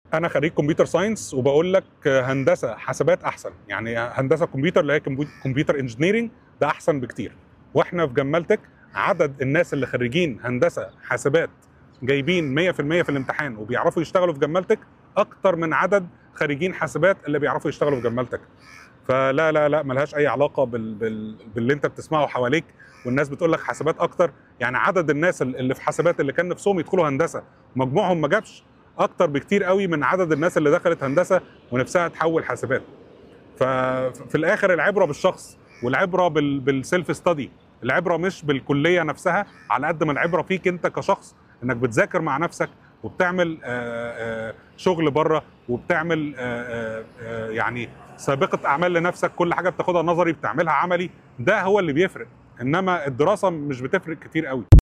انا خريج كمبيوتر ساينس وبقول لك هندسه حاسبات احسن يعني هندسه كمبيوتر اللي هي كمبيوتر انجينيرنج ده احسن بكتير واحنا في جمالتك عدد الناس اللي خريجين هندسه حاسبات جايبين 100% في الامتحان وبيعرفوا يشتغلوا في جمالتك اكتر من عدد خريجين حاسبات اللي بيعرفوا يشتغلوا في جمالتك فلا لا لا ملهاش اي علاقه بال بال باللي انت بتسمعه حواليك والناس بتقول لك حاسبات اكتر يعني عدد الناس اللي في حاسبات اللي كان نفسهم يدخلوا هندسه مجموعهم ما جابش اكتر بكتير قوي من عدد الناس اللي دخلت هندسه ونفسها تحول حاسبات ففي الاخر العبره بالشخص والعبره بال بالسيلف ستادي العبره مش بالكليه نفسها على قد ما العبره فيك انت كشخص انك بتذاكر مع نفسك وبتعمل شغل بره وبتعمل يعني سابقه اعمال لنفسك كل حاجه بتاخدها نظري بتعملها عملي ده هو اللي بيفرق انما الدراسه مش بتفرق كتير قوي